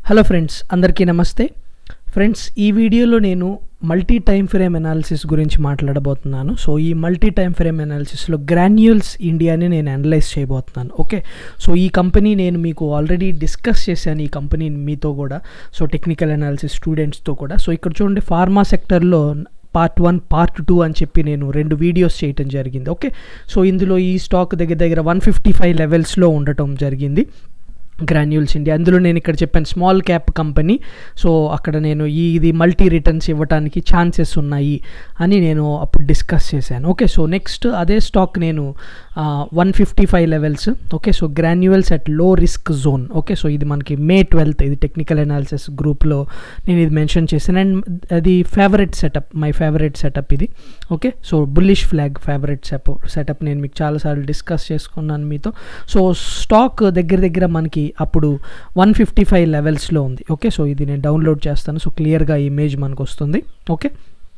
hello friends అందరికీ నమస్తే friends ఈ వీడియోలో నేను మల్టీ టైమ్ ఫ్రేమ్ అనాలిసిస్ గురించి మాట్లాడబోతున్నాను సో ఈ మల్టీ టైమ్ ఫ్రేమ్ అనాలిసిస్లో గ్రాన్యూల్స్ ఇండియాని నేను అనలైజ్ చేయబోతున్నాను ఓకే సో ఈ కంపెనీ నేను మీకు ఆల్రెడీ డిస్కస్ చేశాను ఈ కంపెనీ మీతో కూడా సో టెక్నికల్ అనాలిసిస్ స్టూడెంట్స్తో కూడా సో ఇక్కడ చూడండి ఫార్మా సెక్టర్లో పార్ట్ వన్ పార్ట్ టూ అని చెప్పి నేను రెండు వీడియోస్ చేయటం జరిగింది ఓకే సో ఇందులో ఈ స్టాక్ దగ్గర దగ్గర వన్ ఫిఫ్టీ ఫైవ్ లెవెల్స్లో ఉండటం జరిగింది గ్రాన్యూల్స్ ఇండియా అందులో నేను ఇక్కడ చెప్పాను స్మాల్ క్యాప్ కంపెనీ సో అక్కడ నేను ఈ ఇది మల్టీ రిటర్న్స్ ఇవ్వడానికి ఛాన్సెస్ ఉన్నాయి అని నేను అప్పుడు డిస్కస్ చేశాను ఓకే సో నెక్స్ట్ అదే స్టాక్ నేను one fifty five levels okay so Granules at low risk zone okay so ఇది మనకి మే ట్వెల్త్ ఇది టెక్నికల్ అనాలిసిస్ గ్రూప్లో నేను ఇది మెన్షన్ చేశాను అండ్ అది favourite setup my favourite setup ఇది okay so bullish flag favourite set setup నేను మీకు చాలాసార్లు డిస్కస్ చేసుకున్నాను మీతో సో స్టాక్ దగ్గర దగ్గర మనకి అప్పుడు వన్ ఫిఫ్టీ ఫైవ్ లెవెల్స్లో ఉంది ఓకే సో ఇది నేను డౌన్లోడ్ చేస్తాను సో క్లియర్గా ఇమేజ్ మనకు వస్తుంది ఓకే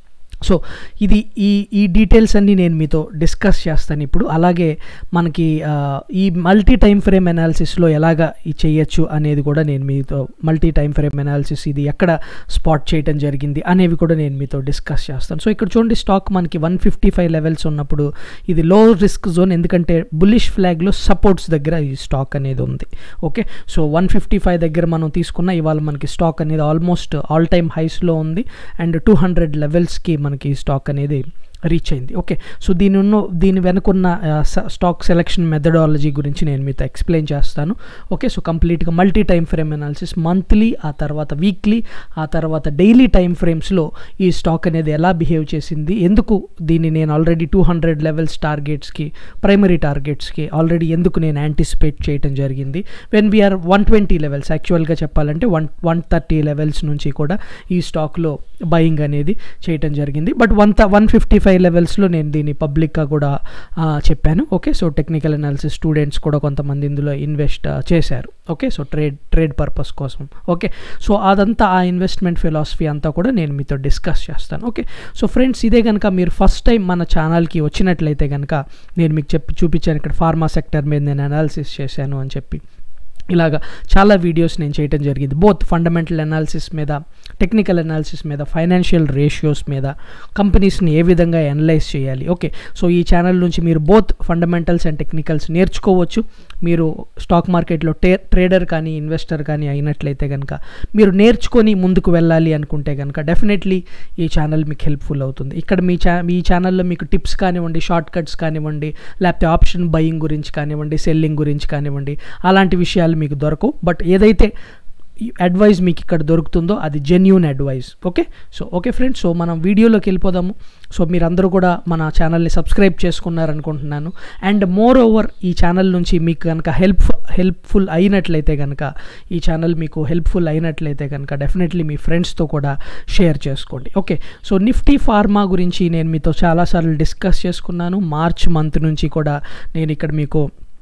సో ఇది ఈ ఈ డీటెయిల్స్ అన్నీ నేను మీతో డిస్కస్ చేస్తాను ఇప్పుడు అలాగే మనకి ఈ మల్టీ టైమ్ ఫ్రేమ్ అనాలిసిస్లో ఎలాగ ఈ చేయొచ్చు అనేది కూడా నేను మీతో మల్టీ టైమ్ ఫ్రేమ్ అనాలిసిస్ ఇది ఎక్కడ స్పాట్ చేయటం జరిగింది అనేవి కూడా నేను మీతో డిస్కస్ చేస్తాను సో ఇక్కడ చూడండి స్టాక్ మనకి వన్ ఫిఫ్టీ ఫైవ్ లెవెల్స్ ఉన్నప్పుడు ఇది లో రిస్క్ జోన్ ఎందుకంటే బుల్లిష్ ఫ్లాగ్లో సపోర్ట్స్ దగ్గర ఈ స్టాక్ అనేది ఉంది okay so one fifty five దగ్గర మనం తీసుకున్న ఇవాళ మనకి స్టాక్ అనేది ఆల్మోస్ట్ ఆల్ టైమ్ హైస్లో ఉంది అండ్ టూ హండ్రెడ్ లెవెల్స్కి మనకి స్టాక్ అనేది రీచ్ అయింది ఓకే సో దీని ఉన్న దీని వెనుకున్న స్టాక్ సెలెక్షన్ మెథడాలజీ గురించి నేను మీతో ఎక్స్ప్లెయిన్ చేస్తాను ఓకే సో కంప్లీట్గా multi time frame analysis monthly ఆ తర్వాత వీక్లీ ఆ తర్వాత డైలీ టైం ఫ్రేమ్స్లో ఈ స్టాక్ అనేది ఎలా బిహేవ్ చేసింది ఎందుకు దీన్ని నేను ఆల్రెడీ టూ హండ్రెడ్ లెవెల్స్ టార్గెట్స్కి ప్రైమరీ టార్గెట్స్కి ఆల్రెడీ ఎందుకు నేను యాంటిసిపేట్ చేయడం జరిగింది when we are one twenty levels యాక్చువల్గా చెప్పాలంటే వన్ వన్ థర్టీ లెవెల్స్ నుంచి కూడా ఈ స్టాక్లో బయింగ్ అనేది చేయటం జరిగింది but one one fifty five లెవెల్స్లో నేను దీన్ని పబ్లిక్గా కూడా చెప్పాను okay so technical analysis students కూడా కొంతమంది ఇందులో ఇన్వెస్ట్ చేశారు okay so trade trade purpose కోసం ఓకే సో అదంతా ఆ ఇన్వెస్ట్మెంట్ ఫిలాసఫీ అంతా కూడా నేను మీతో డిస్కస్ చేస్తాను ఓకే సో ఫ్రెండ్స్ ఇదే కనుక మీరు ఫస్ట్ టైం మన ఛానల్కి వచ్చినట్లయితే కనుక నేను మీకు చెప్పి చూపించాను ఇక్కడ ఫార్మా సెక్టర్ మీద నేను అనాలిసిస్ చేశాను అని చెప్పి ఇలాగా చాలా వీడియోస్ నేను చేయడం జరిగింది బోత్ ఫండమెంటల్ అనాలిసిస్ మీద టెక్నికల్ అనాలిసిస్ మీద ఫైనాన్షియల్ రేషియోస్ మీద కంపెనీస్ని ఏ విధంగా అనలైజ్ చేయాలి ఓకే సో ఈ ఛానల్ నుంచి మీరు బోత్ ఫండమెంటల్స్ అండ్ టెక్నికల్స్ నేర్చుకోవచ్చు మీరు స్టాక్ మార్కెట్లో టే ట్రేడర్ కానీ ఇన్వెస్టర్ కానీ అయినట్లయితే కనుక మీరు నేర్చుకొని ముందుకు వెళ్ళాలి అనుకుంటే కనుక డెఫినెట్లీ ఈ ఛానల్ మీకు హెల్ప్ఫుల్ అవుతుంది ఇక్కడ మీ ఛా ఈ ఛానల్లో మీకు టిప్స్ కానివ్వండి షార్ట్ కట్స్ కానివ్వండి లేకపోతే ఆప్షన్ బయింగ్ గురించి కానివ్వండి సెల్లింగ్ గురించి కానివ్వండి అలాంటి విషయాలు మీకు దొరకవు బట్ ఏదైతే అడ్వైజ్ మీకు ఇక్కడ దొరుకుతుందో అది genuine advice okay so okay friends so మనం వీడియోలోకి వెళ్ళిపోదాము సో మీరందరూ కూడా మన ఛానల్ని సబ్స్క్రైబ్ చేసుకున్నారనుకుంటున్నాను అండ్ మోర్ ఓవర్ ఈ ఛానల్ నుంచి మీకు కనుక హెల్ప్ హెల్ప్ఫుల్ అయినట్లయితే కనుక ఈ ఛానల్ మీకు హెల్ప్ఫుల్ అయినట్లయితే కనుక డెఫినెట్లీ మీ ఫ్రెండ్స్తో కూడా షేర్ చేసుకోండి ఓకే సో నిఫ్టీ ఫార్మా గురించి నేను మీతో చాలాసార్లు డిస్కస్ చేసుకున్నాను మార్చ్ మంత్ నుంచి కూడా నేను ఇక్కడ మీకు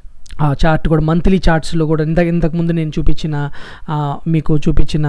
ఆ చార్ట్ కూడా మంత్లీ చార్ట్స్లో కూడా ఇంత ఇంతకుముందు నేను చూపించిన మీకు చూపించిన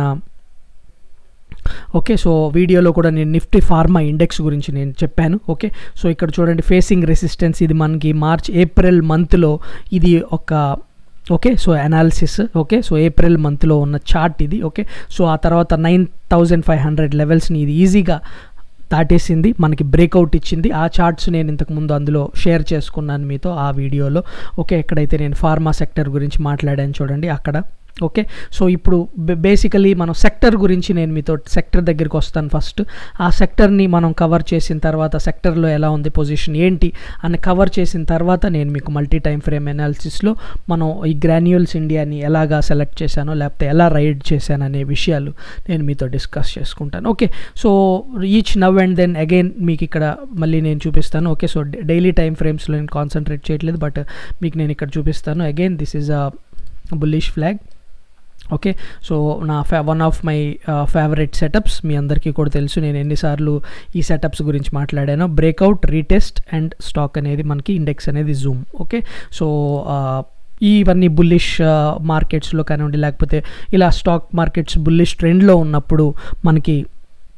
ఓకే సో వీడియోలో కూడా నేను నిఫ్టీ ఫార్మా ఇండెక్స్ గురించి నేను చెప్పాను ఓకే సో ఇక్కడ చూడండి ఫేసింగ్ రెసిస్టెన్స్ ఇది మనకి మార్చ్ ఏప్రిల్ మంత్లో ఇది ఒక okay so analysis okay so April మంత్లో ఉన్న చార్ట్ ఇది ఓకే సో ఆ తర్వాత నైన్ థౌజండ్ ఫైవ్ హండ్రెడ్ లెవెల్స్ని ఇది ఈజీగా దాటేసింది మనకి బ్రేక్అవుట్ ఇచ్చింది ఆ చార్ట్స్ నేను ఇంతకుముందు అందులో షేర్ చేసుకున్నాను మీతో ఆ వీడియోలో ఓకే ఎక్కడైతే నేను ఫార్మా సెక్టర్ గురించి మాట్లాడాను చూడండి అక్కడ ఓకే సో ఇప్పుడు బేసికలీ మనం సెక్టర్ గురించి నేను మీతో సెక్టర్ దగ్గరికి వస్తాను ఫస్ట్ ఆ సెక్టర్ని మనం కవర్ చేసిన తర్వాత సెక్టర్లో ఎలా ఉంది పొజిషన్ ఏంటి అని కవర్ చేసిన తర్వాత నేను మీకు మల్టీ టైమ్ ఫ్రేమ్ అనాలిసిస్లో మనం ఈ గ్రాన్యూల్స్ ఇండియాని ఎలాగా సెలెక్ట్ చేశానో లేకపోతే ఎలా రైడ్ చేశాను అనే విషయాలు నేను మీతో డిస్కస్ చేసుకుంటాను okay so each now and then again మీకు ఇక్కడ మళ్ళీ నేను చూపిస్తాను ఓకే సో డైలీ టైం ఫ్రేమ్స్లో నేను కాన్సన్ట్రేట్ చేయట్లేదు బట్ మీకు నేను ఇక్కడ చూపిస్తాను again this is a bullish flag okay so నా ఫే one of my favourite setups మీ అందరికీ కూడా తెలుసు నేను ఎన్నిసార్లు ఈ సెటప్స్ గురించి మాట్లాడానో బ్రేక్అవుట్ రీటెస్ట్ అండ్ స్టాక్ అనేది మనకి ఇండెక్స్ అనేది జూమ్ ఓకే సో ఇవన్నీ బుల్లిష్ మార్కెట్స్లో కానివ్వండి లేకపోతే ఇలా స్టాక్ మార్కెట్స్ బుల్లిష్ ట్రెండ్లో ఉన్నప్పుడు మనకి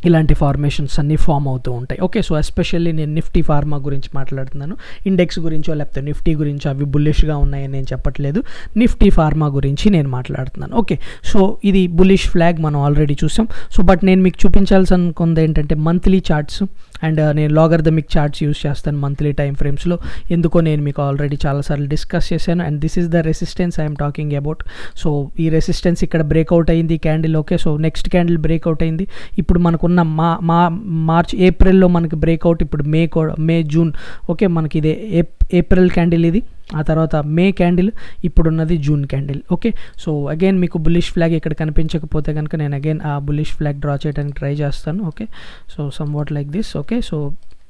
ఇలాంటి ఫార్మేషన్స్ అన్నీ ఫామ్ అవుతూ ఉంటాయి ఓకే సో ఎస్పెషల్లీ నేను నిఫ్టీ ఫార్మా గురించి మాట్లాడుతున్నాను ఇండెక్స్ గురించో లేకపోతే నిఫ్టీ గురించో అవి బుల్లిష్గా ఉన్నాయని నేను చెప్పట్లేదు నిఫ్టీ ఫార్మా గురించి నేను మాట్లాడుతున్నాను ఓకే సో ఇది బుల్లిష్ ఫ్లాగ్ మనం ఆల్రెడీ చూసాం సో బట్ నేను మీకు చూపించాల్సి అనుకుంది ఏంటంటే మంత్లీ చార్ట్స్ అండ్ నేను లాగర్థమిక్ చార్ట్స్ యూస్ చేస్తాను మంత్లీ టైం ఫ్రేమ్స్లో ఎందుకో నేను మీకు ఆల్రెడీ చాలాసార్లు డిస్కస్ చేశాను and this is the resistance I'm talking about so ఈ రెసిస్టెన్స్ ఇక్కడ బ్రేక్అవుట్ అయింది candle okay so next candle breakout అయింది ఇప్పుడు మనకున్న మా మా మార్చ్ ఏప్రిల్లో మనకి బ్రేక్అవుట్ ఇప్పుడు మే మే జూన్ ఓకే మనకి ఇదే ఏప్రిల్ క్యాండిల్ ఇది ఆ తర్వాత మే క్యాండిల్ ఇప్పుడున్నది June candle okay so again మీకు బుల్లిష్ ఫ్లాగ్ ఇక్కడ కనిపించకపోతే కనుక నేను అగైన్ ఆ బుల్లిష్ ఫ్లాగ్ డ్రా చేయడానికి ట్రై చేస్తాను okay so somewhat like this okay so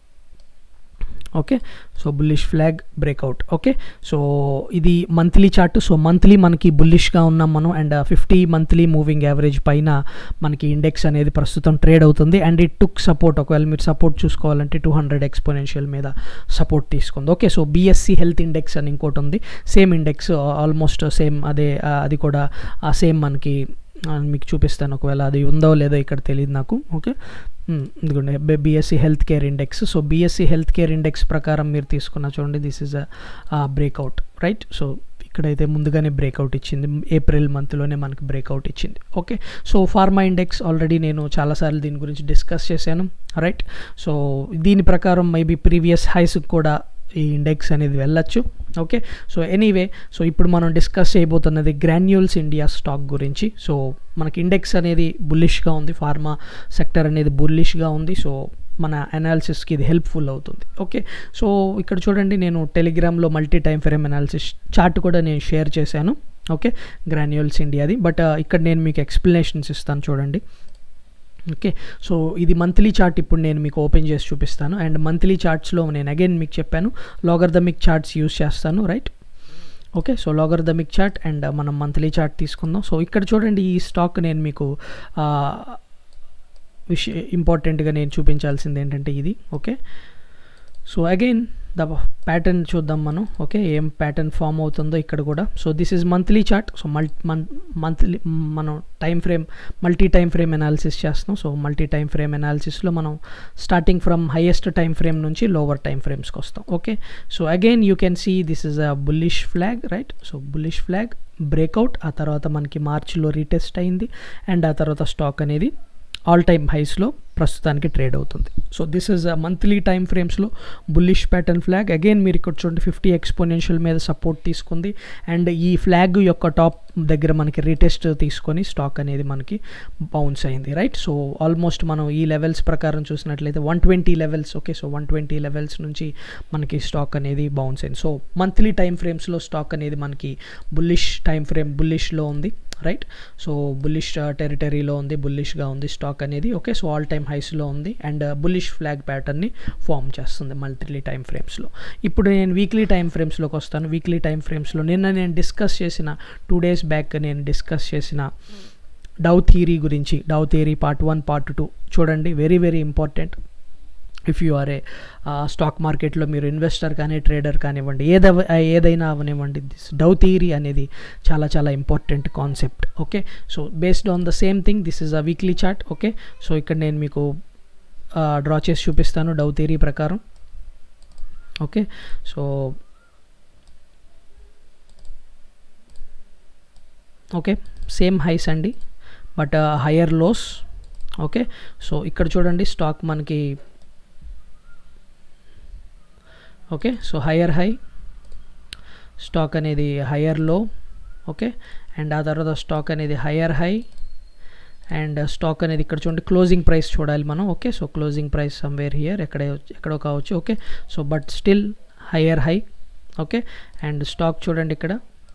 okay so bullish flag breakout okay so ఇది మంత్లీ చార్ట్ సో మంత్లీ మనకి బుల్లిష్గా ఉన్నాం మనం and fifty monthly moving average పైన మనకి ఇండెక్స్ అనేది ప్రస్తుతం ట్రేడ్ అవుతుంది అండ్ ఇట్ టుక్ సపోర్ట్ ఒకవేళ మీరు సపోర్ట్ చూసుకోవాలంటే టూ హండ్రెడ్ ఎక్స్పోనెన్షియల్ మీద సపోర్ట్ తీసుకుంది okay so BSE health index అని ఇంకోటి ఉంది సేమ్ ఇండెక్స్ ఆల్మోస్ట్ సేమ్ అదే అది కూడా సేమ్ మనకి మీకు చూపిస్తాను ఒకవేళ అది ఉందో లేదో ఇక్కడ తెలియదు నాకు ఓకే ఇదిగోండి BSE health care index so BSE health care index ప్రకారం మీరు తీసుకున్న చూడండి this is a breakout right so ఇక్కడైతే ముందుగానే బ్రేక్అవుట్ ఇచ్చింది ఏప్రిల్ మంత్లోనే మనకి బ్రేక్అవుట్ ఇచ్చింది okay so pharma index already నేను చాలాసార్లు దీని గురించి డిస్కస్ చేశాను రైట్ సో దీని ప్రకారం మేబీ ప్రీవియస్ హైస్కి కూడా ఈ ఇండెక్స్ అనేది వెళ్ళచ్చు ఓకే సో ఎనీవే సో ఇప్పుడు మనం డిస్కస్ చేయబోతున్నది గ్రాన్యూల్స్ ఇండియా స్టాక్ గురించి సో మనకి ఇండెక్స్ అనేది బుల్లిష్గా ఉంది ఫార్మా సెక్టర్ అనేది బుల్లిష్గా ఉంది సో మన అనాలిసిస్కి ఇది హెల్ప్ఫుల్ అవుతుంది ఓకే సో ఇక్కడ చూడండి నేను టెలిగ్రామ్లో multi time frame analysis chart కూడా నేను షేర్ చేశాను ఓకే గ్రాన్యూల్స్ ఇండియాది బట్ ఇక్కడ నేను మీకు ఎక్స్ప్లెనేషన్స్ ఇస్తాను చూడండి ఓకే సో ఇది మంత్లీ చార్ట్ ఇప్పుడు నేను మీకు ఓపెన్ చేసి చూపిస్తాను అండ్ మంత్లీ చార్ట్స్లో నేను అగైన్ మీకు చెప్పాను లాగర్థమిక్ చార్ట్స్ యూస్ చేస్తాను right okay so logarithmic chart and మనం మంత్లీ చార్ట్ తీసుకుందాం సో ఇక్కడ చూడండి ఈ స్టాక్ నేను మీకు విషయ ఇంపార్టెంట్గా నేను చూపించాల్సింది ఏంటంటే ఇది okay so again the pattern చూద్దాం మనం ఓకే ఏం ప్యాటర్న్ ఫామ్ అవుతుందో ఇక్కడ కూడా so this is monthly chart so మల్ మంత్లీ మనం time frame multi time frame analysis చేస్తున్నాం సో మల్టీ టైం ఫ్రేమ్ అనాలిసిస్లో మనం starting from highest time frame నుంచి లోవర్ టైం ఫ్రేమ్స్కి వస్తాం okay so again you can see this is a bullish flag right so bullish flag breakout ఆ తర్వాత మనకి మార్చ్లో రీటెస్ట్ అయింది అండ్ ఆ తర్వాత స్టాక్ అనేది ఆల్ టైమ్ హైస్లో ప్రస్తుతానికి ట్రేడ్ అవుతుంది so this is monthly time ఫ్రేమ్స్లో బుల్లిష్ ప్యాటర్న్ ఫ్లాగ్ అగైన్ మీరు ఇక్కడ చూడండి ఫిఫ్టీ ఎక్స్పోనెన్షియల్ మీద సపోర్ట్ తీసుకుంది అండ్ ఈ ఫ్లాగ్ యొక్క టాప్ దగ్గర మనకి రీటెస్ట్ తీసుకొని స్టాక్ అనేది మనకి బౌన్స్ అయింది రైట్ సో ఆల్మోస్ట్ మనం ఈ లెవెల్స్ ప్రకారం చూసినట్లయితే one twenty levels okay so one twenty levels నుంచి మనకి స్టాక్ అనేది బౌన్స్ అయింది సో మంత్లీ టైం ఫ్రేమ్స్లో స్టాక్ అనేది మనకి బుల్లిష్ టైం ఫ్రేమ్ బుల్లిష్లో ఉంది రైట్ సో బుల్లిష్ టెరిటరీలో ఉంది బుల్లిష్గా ఉంది స్టాక్ అనేది ఓకే సో ఆల్ టైమ్ హైస్లో ఉంది అండ్ బుల్లిష్ ఫ్లాగ్ ప్యాటర్న్ని ఫామ్ చేస్తుంది మంత్లీ టైం ఫ్రేమ్స్లో ఇప్పుడు నేను వీక్లీ టైం ఫ్రేమ్స్లోకి వస్తాను వీక్లీ టైం ఫ్రేమ్స్లో నిన్న నేను డిస్కస్ చేసిన టూ డేస్ బ్యాక్ నేను డిస్కస్ చేసిన డౌ థీరీ గురించి Dow theory part one part two చూడండి very very important if you are a stock మార్కెట్లో మీరు ఇన్వెస్టర్ కానీ ట్రేడర్ కానివ్వండి ఏదవ ఏదైనా అవనివ్వండి దిస్ డౌ థియరీ అనేది చాలా చాలా important concept okay so based on the same thing this is a weekly chart okay so ఇక్కడ నేను మీకు డ్రా చేసి చూపిస్తాను డౌ థియరీ ప్రకారం okay so okay same highs అండి but higher lows okay so ఇక్కడ చూడండి స్టాక్ మనకి okay so higher high stock అనేది హయ్యర్ లో ఓకే అండ్ ఆ తర్వాత స్టాక్ అనేది హయ్యర్ హై అండ్ స్టాక్ అనేది ఇక్కడ చూడండి క్లోజింగ్ ప్రైస్ చూడాలి మనం okay so closing price somewhere here ఎక్కడ ఎక్కడో కావచ్చు okay so but still higher high okay and stock చూడండి ఇక్కడ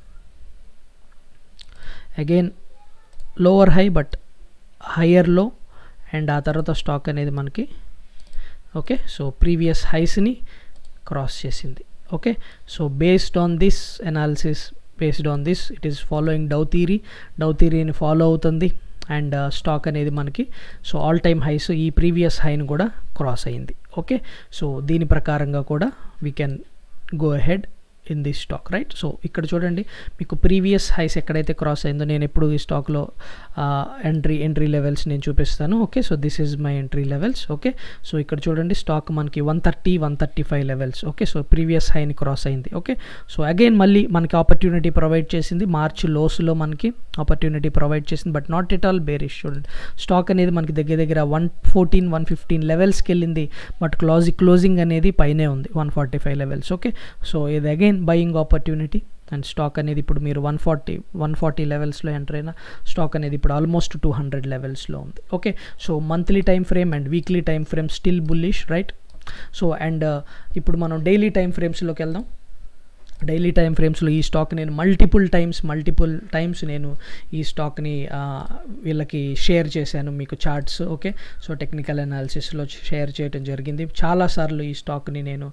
again lower high but higher low and ఆ తర్వాత స్టాక్ అనేది మనకి ఓకే సో ప్రీవియస్ హైస్ని క్రాస్ చేసింది okay so based on this analysis based on this it is following Dow theory Dow థీరీని follow అవుతుంది అండ్ స్టాక్ అనేది మనకి సో ఆల్ టైమ్ హైస్ ఈ ప్రీవియస్ హైని కూడా క్రాస్ అయింది ఓకే సో దీని ప్రకారంగా కూడా we can go ahead in this stock right so ఇక్కడ చూడండి మీకు ప్రీవియస్ హైస్ ఎక్కడైతే క్రాస్ అయిందో నేను ఎప్పుడు ఈ స్టాక్లో ఎంట్రీ ఎంట్రీ లెవెల్స్ నేను చూపిస్తాను okay so this is my entry levels okay so ఇక్కడ చూడండి స్టాక్ మనకి one thirty one thirty five levels okay so previous హైని క్రాస్ అయింది ఓకే సో అగైన్ మళ్ళీ మనకి ఆపర్చునిటీ ప్రొవైడ్ చేసింది మార్చ్ లోస్లో మనకి ఆపర్చునిటీ ప్రొవైడ్ చేసింది but not at all bearish చూడండి స్టాక్ అనేది మనకి దగ్గర దగ్గర వన్ ఫోర్టీన్ వన్ ఫిఫ్టీన్ లెవెల్స్కి వెళ్ళింది బట్ క్లోజ్ క్లోజింగ్ అనేది పైనే ఉంది one forty five levels okay so ఇది అగైన్ బయింగ్ ఆపర్చునిటీ అండ్ స్టాక్ అనేది ఇప్పుడు మీరు వన్ ఫార్టీ వన్ ఫార్టీ లెవెల్స్లో ఎంటర్ అయిన స్టాక్ అనేది ఇప్పుడు ఆల్మోస్ట్ టూ హండ్రెడ్ లెవెల్స్లో ఉంది okay so monthly time frame and weekly time frame still bullish right so and ఇప్పుడు మనం డైలీ టైం ఫ్రేమ్స్లోకి వెళ్దాం డైలీ టైం ఫ్రేమ్స్లో ఈ స్టాక్ నేను మల్టిపుల్ టైమ్స్ మల్టిపుల్ టైమ్స్ నేను ఈ స్టాక్ని వీళ్ళకి షేర్ చేశాను మీకు చార్ట్స్ ఓకే సో టెక్నికల్ అనాలిసిస్లో షేర్ చేయడం జరిగింది చాలాసార్లు ఈ స్టాక్ని నేను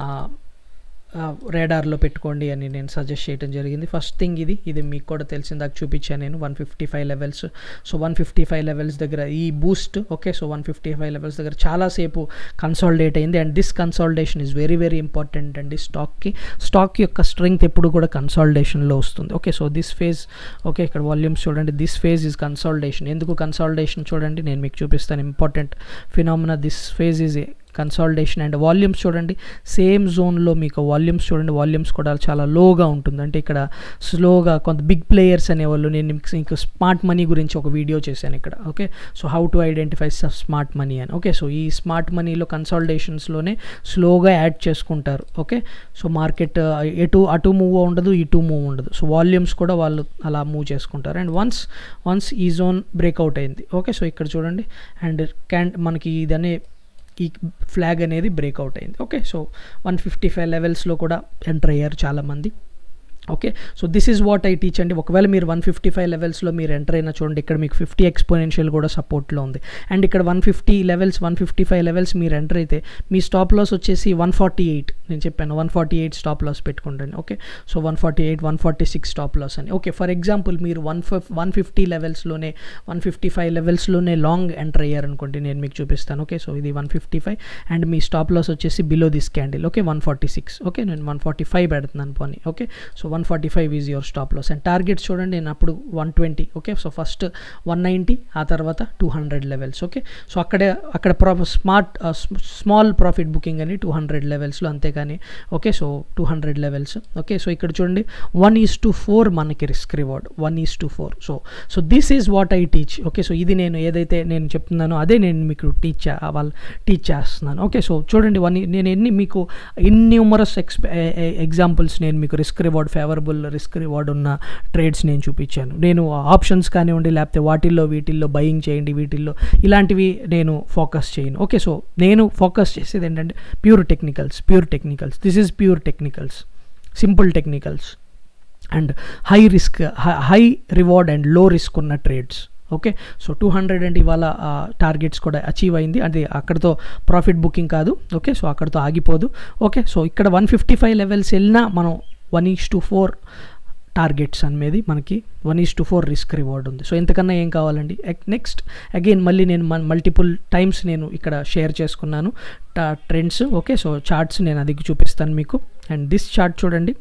రేడార్లో పెట్టుకోండి అని నేను సజెస్ట్ చేయడం జరిగింది ఫస్ట్ థింగ్ ఇది ఇది మీకు కూడా తెలిసిందాక చూపించాను నేను one fifty five levels so one fifty five levels దగ్గర ఈ boost okay so one fifty five levels దగ్గర చాలాసేపు కన్సాలిడేట్ అయింది and this consolidation is very very important అండి స్టాక్కి స్టాక్ యొక్క స్ట్రెంగ్త్ ఎప్పుడు కూడా కన్సాలిడేషన్లో వస్తుంది okay so this phase okay ఇక్కడ వాల్యూమ్స్ చూడండి దిస్ ఫేజ్ ఈజ్ కన్సాలిడేషన్ ఎందుకు కన్సాలిడేషన్ చూడండి నేను మీకు చూపిస్తాను important phenomena this phase is consolidation and volumes చూడండి సేమ్ జోన్లో మీకు వాల్యూమ్స్ చూడండి వాల్యూమ్స్ కూడా చాలా లోగా ఉంటుంది అంటే ఇక్కడ స్లోగా కొంత బిగ్ ప్లేయర్స్ అనేవాళ్ళు నేను మీకు స్మార్ట్ మనీ గురించి ఒక వీడియో చేశాను ఇక్కడ okay so how to identify smart money అని ఓకే సో ఈ స్మార్ట్ మనీలో కన్సాలిడేషన్స్లోనే స్లోగా యాడ్ చేసుకుంటారు ఓకే సో మార్కెట్ ఎటు అటు మూవ్ ఉండదు ఇటు మూవ్ ఉండదు సో వాల్యూమ్స్ కూడా వాళ్ళు అలా మూవ్ చేసుకుంటారు అండ్ వన్స్ వన్స్ ఈ జోన్ బ్రేక్అవుట్ అయింది ఓకే సో ఇక్కడ చూడండి అండ్ క్యాన్ మనకి ఇదనే ఈ ఫ్లాగ్ అనేది బ్రేక్అవుట్ అయింది okay so one fifty five లెవెల్స్లో కూడా ఎంటర్ అయ్యారు చాలామంది okay so this is what I teach అండి ఒకవేళ మీరు వన్ ఫిఫ్టీ ఫైవ్ లెవెల్స్లో మీరు ఎంటర్ అయినా చూడండి ఇక్కడ మీకు ఫిఫ్టీ ఎక్స్పోనెన్షియల్ కూడా సపోర్ట్లో ఉంది అండ్ ఇక్కడ one fifty levels one fifty five levels మీరు ఎంటర్ అయితే మీ స్టాప్ లాస్ వచ్చేసి వన్ ఫార్టీ ఎయిట్ నేను చెప్పాను one forty eight stop loss పెట్టుకుంటాను okay so one forty eight one forty six stop loss అని ఓకే ఫర్ ఎగ్జాంపుల్ మీరు one ఫిఫ్ వన్ ఫిఫ్టీ లెవెల్స్లోనే వన్ ఫిఫ్టీ ఫైవ్ లెవెల్స్లోనే లాంగ్ ఎంటర్ అయ్యారనుకోండి నేను మీకు చూపిస్తాను ఓకే సో ఇది వన్ ఫిఫ్టీ ఫైవ్ అండ్ మీ స్టాప్ లాస్ వచ్చేసి below this candle okay one forty six okay నేను వన్ ఫార్టీ ఫైవ్ పెడుతున్నాను పోనీ okay so one forty five is your stop loss and targets చూడండి నేను అప్పుడు one twenty okay so first one ninety ఆ తర్వాత two hundred levels okay so అక్కడే అక్కడ ప్రా స్మార్ట్ స్మాల్ ప్రాఫిట్ బుకింగ్ అని టూ హండ్రెడ్ లెవెల్స్లో అంతేకాని okay so two hundred levels okay so ఇక్కడ చూడండి వన్ ఈజ్ టు ఫోర్ మనకి risk reward one is to four so so this is what I teach okay so ఇది నేను ఏదైతే నేను చెప్తున్నానో అదే నేను మీకు టీచ్ వాళ్ళు టీచ్ చేస్తున్నాను ఓకే సో చూడండి వన్ నేను ఎన్ని మీకు ఇన్యూమరస్ ఎక్స్ ఎగ్జాంపుల్స్ నేను మీకు risk reward favourable risk reward ఉన్న ట్రేడ్స్ నేను చూపించాను నేను ఆప్షన్స్ కానివ్వండి లేకపోతే వాటిల్లో వీటిల్లో బయింగ్ చేయండి వీటిల్లో ఇలాంటివి నేను ఫోకస్ చేయను ఓకే సో నేను ఫోకస్ చేసేది ఏంటంటే pure technicals pure technicals this is pure technicals simple technicals and high risk high reward and low risk ఉన్న trades okay so two hundred and ఇవాళ టార్గెట్స్ కూడా అచీవ్ అయింది అది అక్కడతో ప్రాఫిట్ బుకింగ్ కాదు ఓకే సో అక్కడతో ఆగిపోదు ఓకే సో ఇక్కడ వన్ ఫిఫ్టీ ఫైవ్ లెవెల్స్ వెళ్ళినా మనం one each to four targets అనేది మనకి one is to four risk reward ఉంది సో ఇంతకన్నా ఏం కావాలండి నెక్స్ట్ అగైన్ మళ్ళీ నేను మల్టిపుల్ టైమ్స్ నేను ఇక్కడ షేర్ చేసుకున్నాను ట్రెండ్స్ ఓకే సో చార్ట్స్ నేను అది చూపిస్తాను మీకు అండ్ దిస్ చార్ట్ చూడండి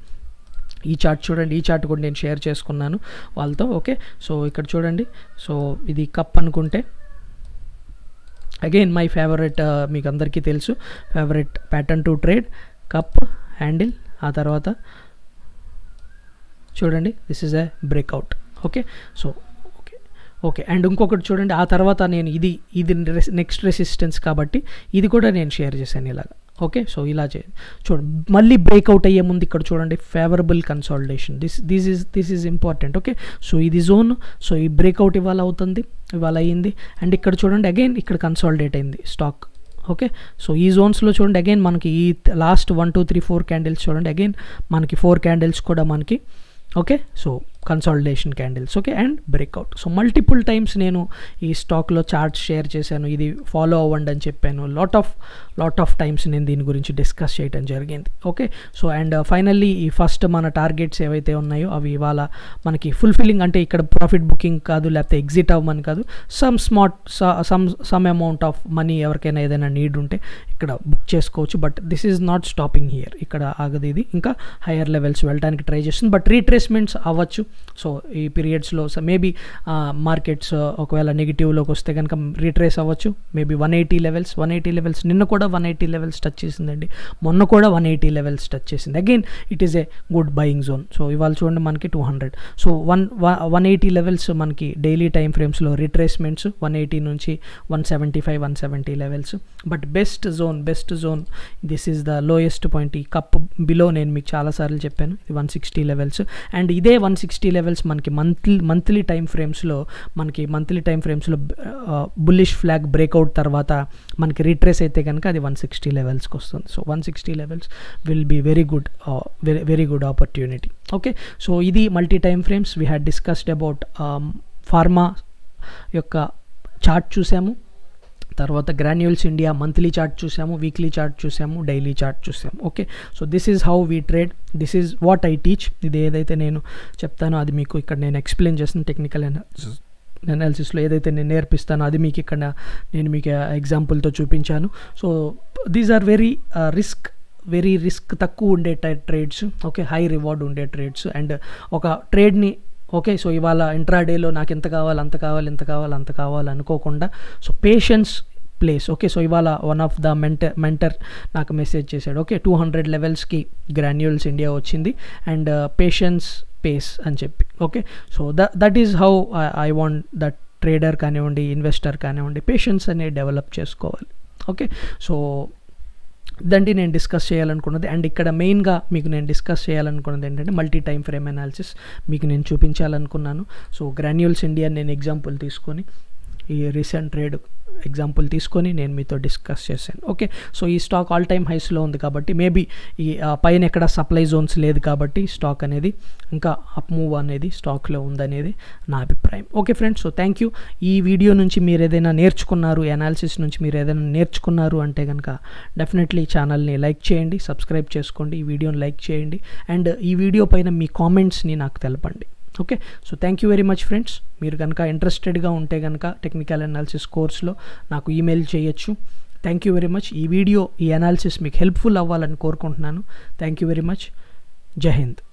ఈ చార్ట్ చూడండి ఈ చార్ట్ కూడా నేను షేర్ చేసుకున్నాను వాళ్ళతో ఓకే సో ఇక్కడ చూడండి సో ఇది కప్ అనుకుంటే అగైన్ మై ఫేవరెట్ మీకు అందరికీ తెలుసు favourite pattern to trade cup handle ఆ తర్వాత చూడండి this is a breakout okay so okay okay and ఇంకొకటి చూడండి ఆ తర్వాత నేను ఇది ఇది నెక్స్ట్ రెసిస్టెన్స్ కాబట్టి ఇది కూడా నేను షేర్ చేశాను ఇలాగా ఓకే సో ఇలా చే చూడండి మళ్ళీ బ్రేక్అవుట్ అయ్యే ముందు ఇక్కడ చూడండి favourable consolidation this this is this is important okay so ఇది జోన్ సో ఈ బ్రేక్అవుట్ ఇవాళ అవుతుంది ఇవాళ అయ్యింది అండ్ ఇక్కడ చూడండి అగైన్ ఇక్కడ కన్సాలిడేట్ అయింది స్టాక్ ఓకే సో ఈ జోన్స్లో చూడండి అగైన్ మనకి ఈ last one two three four candles చూడండి అగైన్ మనకి ఫోర్ క్యాండిల్స్ కూడా మనకి okay so consolidation candles okay and breakout so multiple times నేను ఈ స్టాక్లో చార్ట్స్ షేర్ చేశాను ఇది ఫాలో అవ్వండి అని చెప్పాను lot of lot of times నేను దీని గురించి డిస్కస్ చేయడం జరిగింది ఓకే సో అండ్ ఫైనల్లీ ఈ ఫస్ట్ మన టార్గెట్స్ ఏవైతే ఉన్నాయో అవి ఇవాళ మనకి ఫుల్ఫిల్లింగ్ అంటే ఇక్కడ ప్రాఫిట్ బుకింగ్ కాదు లేకపోతే ఎగ్జిట్ అవ్వమని కాదు some smart some some amount of money ఎవరికైనా ఏదైనా నీడ్ ఉంటే ఇక్కడ బుక్ చేసుకోవచ్చు but this is not stopping here ఇక్కడ ఆగదు ఇది ఇంకా హయ్యర్ లెవెల్స్ వెళ్ళడానికి ట్రై చేస్తుంది బట్ రీట్రేస్మెంట్స్ అవ్వచ్చు సో ఈ పీరియడ్స్లో మేబీ మార్కెట్స్ ఒకవేళ నెగిటివ్లోకి వస్తే కనుక రీట్రేస్ అవ్వచ్చు maybe one eighty levels one eighty levels నిన్న కూడా వన్ ఎయిటీ లెవెల్స్ టచ్ చేసిందండి మొన్న కూడా వన్ ఎయిటీ లెవెల్స్ టచ్ చేసింది again it is a good buying zone so ఇవాళ చూడండి మనకి two hundred so one one eighty levels మనకి డైలీ టైం ఫ్రేమ్స్లో రిట్రేస్మెంట్స్ వన్ ఎయిటీ నుంచి one seventy five one seventy levels but best zone best zone this is the lowest point ఈ cup below నేను మీకు చాలాసార్లు చెప్పాను ఇది వన్ సిక్స్టీ లెవెల్స్ అండ్ ఇదే వన్ సిక్స్టీ లెవెల్స్ మనకి మంత్లీ మంత్లీ టైం ఫ్రేమ్స్లో మనకి మంత్లీ టైం ఫ్రేమ్స్లో బుల్లిష్ ఫ్లాగ్ బ్రేక్అవుట్ తర్వాత మనకి రీట్రేస్ అయితే కనుక అది వన్ సిక్స్టీ లెవెల్స్కి వస్తుంది so one sixty levels will be very good very very good opportunity okay so ఇది multi time frames we had discussed about pharma యొక్క చార్ట్ చూసాము తర్వాత గ్రాన్యూల్స్ ఇండియా మంత్లీ చార్ట్ చూసాము వీక్లీ చార్ట్ చూసాము daily chart చూసాము okay so this is how we trade this is what I teach ఇది ఏదైతే నేను చెప్తానో అది మీకు ఇక్కడ నేను ఎక్స్ప్లెయిన్ చేస్తాను టెక్నికల్ అనాలిసిస్లో ఏదైతే నేను నేర్పిస్తానో అది మీకు ఇక్కడ నేను మీకు ఎగ్జాంపుల్తో చూపించాను so these are very risk very risk తక్కువ ఉండే ట్రేడ్స్ ఓకే హై రివార్డ్ ఉండే ట్రేడ్స్ అండ్ ఒక ట్రేడ్ని ఓకే సో ఇవాళ ఇంట్రాడేలో నాకు ఎంత కావాలి అంత కావాలి ఎంత కావాలి అంత కావాలి అనుకోకుండా so patience place okay so ఇవాళ one of the mentor mentor నాకు మెసేజ్ చేశాడు ఓకే టూ హండ్రెడ్ లెవెల్స్కి గ్రాన్యూల్స్ ఇండియా వచ్చింది అండ్ పేషెన్స్ పేస్ అని చెప్పి okay so the that is how I want that trader కానివ్వండి ఇన్వెస్టర్ కానివ్వండి పేషెన్స్ అనేది డెవలప్ చేసుకోవాలి ఓకే సో ఇదండి నేను డిస్కస్ చేయాలనుకున్నది అండ్ ఇక్కడ మెయిన్గా మీకు నేను డిస్కస్ చేయాలనుకున్నది ఏంటంటే మల్టీ టైం ఫ్రేమ్ అనాలిసిస్ మీకు నేను చూపించాలనుకున్నాను సో గ్రాన్యూల్స్ ఇండియా నేను ఎగ్జాంపుల్ తీసుకొని ఈ రీసెంట్ ట్రేడ్ ఎగ్జాంపుల్ తీసుకొని నేను మీతో డిస్కస్ చేశాను ఓకే సో ఈ స్టాక్ ఆల్ టైమ్ హైస్లో ఉంది కాబట్టి మేబీ ఈ పైన ఎక్కడ సప్లై జోన్స్ లేదు కాబట్టి స్టాక్ అనేది ఇంకా అప్ మూవ్ అనేది స్టాక్లో ఉందనేది నా అభిప్రాయం okay friends so thank you ఈ వీడియో నుంచి మీరు ఏదైనా నేర్చుకున్నారు అనాలిసిస్ నుంచి మీరు ఏదైనా నేర్చుకున్నారు అంటే కనుక డెఫినెట్లీ ఛానల్ని లైక్ చేయండి సబ్స్క్రైబ్ చేసుకోండి ఈ వీడియోని లైక్ చేయండి అండ్ ఈ వీడియో పైన మీ కామెంట్స్ని నాకు తెలపండి okay so thank you very much friends మీరు కనుక ఇంట్రెస్టెడ్గా ఉంటే కనుక టెక్నికల్ అనాలిసిస్ కోర్స్లో నాకు ఈమెయిల్ చేయొచ్చు థ్యాంక్ యూ వెరీ మచ్ ఈ వీడియో ఈ అనాలిసిస్ మీకు హెల్ప్ఫుల్ అవ్వాలని కోరుకుంటున్నాను థ్యాంక్ యూ వెరీ మచ్ జై హింద్